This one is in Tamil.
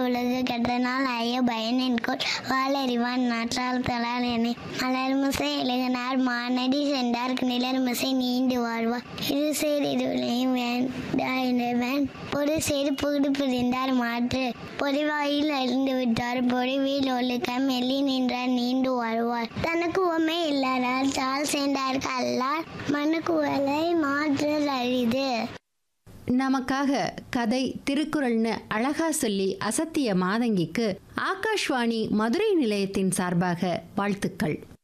உலகு கெட்டனால் ஐய பயனின்கோள் வாழறிவான் நாற்றால் தலால் என மலர்முசை எழுகினார் மானடி சென்றார் நிலர்முசை நீண்டு வாழ்வார் இரு சேர் இருளையும் வேண்டாயினவன் ஒரு சேர் புகுடு புரிந்தார் மாற்று பொறிவாயில் அறிந்து விட்டார் பொறிவில் ஒழுக்கம் எள்ளி நின்றார் நீண்டு வாழ்வார் தனக்கு உமை இல்லாதால் தாள் சேர்ந்தார்க்கு அல்லார் மனுக்குவலை மாற்றல் அரிது நமக்காக கதை திருக்குறள்னு அழகா சொல்லி அசத்திய மாதங்கிக்கு ஆகாஷ்வாணி மதுரை நிலையத்தின் சார்பாக வாழ்த்துக்கள்